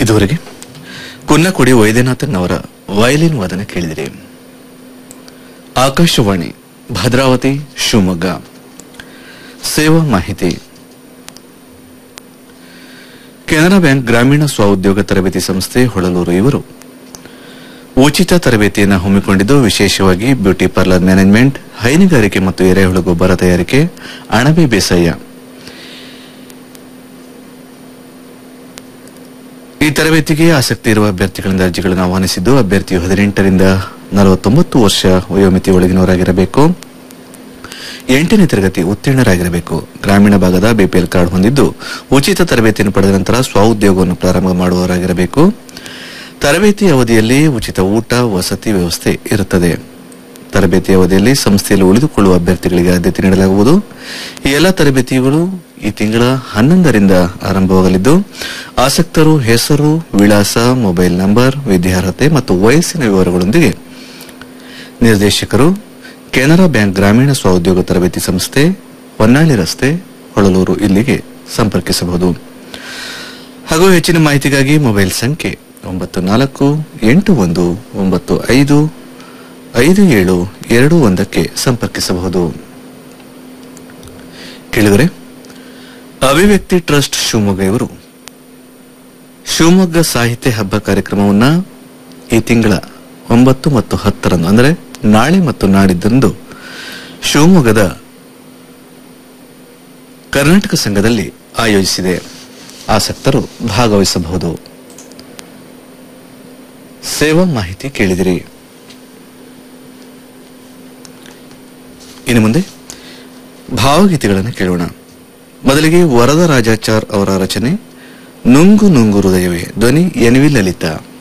ಇದುವರೆಗೆ ಕುನ್ನಕೊಡಿ ವೈದ್ಯನಾಥನ್ ಅವರ ವಯಲಿನ್ ವಾದನ ಕೇಳಿದಿರಿ ಆಕಾಶವಾಣಿ ಭದ್ರಾವತಿ ಶಿವಮೊಗ್ಗ ಸೇವಾ ಮಾಹಿತಿ ಕೆನರಾ ಬ್ಯಾಂಕ್ ಗ್ರಾಮೀಣ ಸ್ವಉದ್ಯೋಗ ತರಬೇತಿ ಸಂಸ್ಥೆ ಹೊಳಲೂರು ಇವರು ಉಚಿತ ತರಬೇತಿಯನ್ನು ಹಮ್ಮಿಕೊಂಡಿದ್ದು ವಿಶೇಷವಾಗಿ ಬ್ಯೂಟಿ ಪಾರ್ಲರ್ ಮ್ಯಾನೇಜ್ಮೆಂಟ್ ಹೈನುಗಾರಿಕೆ ಮತ್ತು ಎರೆಹುಳು ಗೊಬ್ಬರ ತಯಾರಿಕೆ ಅಣಬೆ ಬೇಸಾಯ ಈ ತರಬೇತಿಗೆ ಆಸಕ್ತಿ ಇರುವ ಅಭ್ಯರ್ಥಿಗಳಿಂದ ಅರ್ಜಿಗಳನ್ನು ಆಹ್ವಾನಿಸಿದ್ದು ಅಭ್ಯರ್ಥಿಯು ಹದಿನೆಂಟರಿಂದ ನಲವತ್ತೊಂಬತ್ತು ವರ್ಷ ವಯೋಮಿತಿ ಒಳಗಿನವರಾಗಿರಬೇಕು ಎಂಟನೇ ತರಗತಿ ಉತ್ತೀರ್ಣರಾಗಿರಬೇಕು ಗ್ರಾಮೀಣ ಭಾಗದ ಬಿಪಿಎಲ್ ಕಾರ್ಡ್ ಹೊಂದಿದ್ದು ಉಚಿತ ತರಬೇತಿಯನ್ನು ಪಡೆದ ನಂತರ ಸ್ವಉದ್ಯೋಗವನ್ನು ಪ್ರಾರಂಭ ಮಾಡುವವರಾಗಿರಬೇಕು ತರಬೇತಿ ಅವಧಿಯಲ್ಲಿ ಉಚಿತ ಊಟ ವಸತಿ ವ್ಯವಸ್ಥೆ ಇರುತ್ತದೆ ತರಬೇತಿ ಅವಧಿಯಲ್ಲಿ ಸಂಸ್ಥೆಯಲ್ಲಿ ಉಳಿದುಕೊಳ್ಳುವ ಅಭ್ಯರ್ಥಿಗಳಿಗೆ ಆದ್ಯತೆ ನೀಡಲಾಗುವುದು ಈ ಎಲ್ಲ ತರಬೇತಿಗಳು ಈ ತಿಂಗಳ ಹನ್ನೊಂದರಿಂದ ಆರಂಭವಾಗಲಿದ್ದು ಆಸಕ್ತರು ಹೆಸರು ವಿಳಾಸ ಮೊಬೈಲ್ ನಂಬರ್ ವಿದ್ಯಾರ್ಹತೆ ಮತ್ತು ವಯಸ್ಸಿನ ವಿವರಗಳೊಂದಿಗೆ ನಿರ್ದೇಶಕರು ಕೆನರಾ ಬ್ಯಾಂಕ್ ಗ್ರಾಮೀಣ ಸ್ವಉದ್ಯೋಗ ತರಬೇತಿ ಸಂಸ್ಥೆ ಹೊನ್ನಾಳಿ ರಸ್ತೆ ಹೊಳಲೂರು ಇಲ್ಲಿಗೆ ಸಂಪರ್ಕಿಸಬಹುದು ಹಾಗೂ ಹೆಚ್ಚಿನ ಮಾಹಿತಿಗಾಗಿ ಮೊಬೈಲ್ ಸಂಖ್ಯೆ ಒಂಬತ್ತು ನಾಲ್ಕು ಎಂಟು ಒಂದು ಒಂಬತ್ತು ಐದು ಐದು ಏಳು ಎರಡು ಒಂದಕ್ಕೆ ಸಂಪರ್ಕಿಸಬಹುದು ಕೇಳಿದರೆ ಅಭಿವ್ಯಕ್ತಿ ಟ್ರಸ್ಟ್ ಶಿವಮೊಗ್ಗ ಇವರು ಶಿವಮೊಗ್ಗ ಸಾಹಿತ್ಯ ಹಬ್ಬ ಕಾರ್ಯಕ್ರಮವನ್ನ ಈ ತಿಂಗಳ ಒಂಬತ್ತು ಮತ್ತು ಹತ್ತರಂದು ಅಂದರೆ ನಾಳೆ ಮತ್ತು ನಾಡಿದ್ದಂದು ಶಿವಮೊಗ್ಗದ ಕರ್ನಾಟಕ ಸಂಘದಲ್ಲಿ ಆಯೋಜಿಸಿದೆ ಆಸಕ್ತರು ಭಾಗವಹಿಸಬಹುದು ಸೇವಾ ಮಾಹಿತಿ ಕೇಳಿದಿರಿ ಇನ್ನು ಮುಂದೆ ಭಾವಗೀತೆಗಳನ್ನು ಕೇಳೋಣ ಮೊದಲಿಗೆ ವರದರಾಜಾಚಾರ್ ಅವರ ರಚನೆ ನುಂಗು ನುಂಗು ಹೃದಯವೇ ಧ್ವನಿ ಎನ್ವಿ ಲಲಿತಾ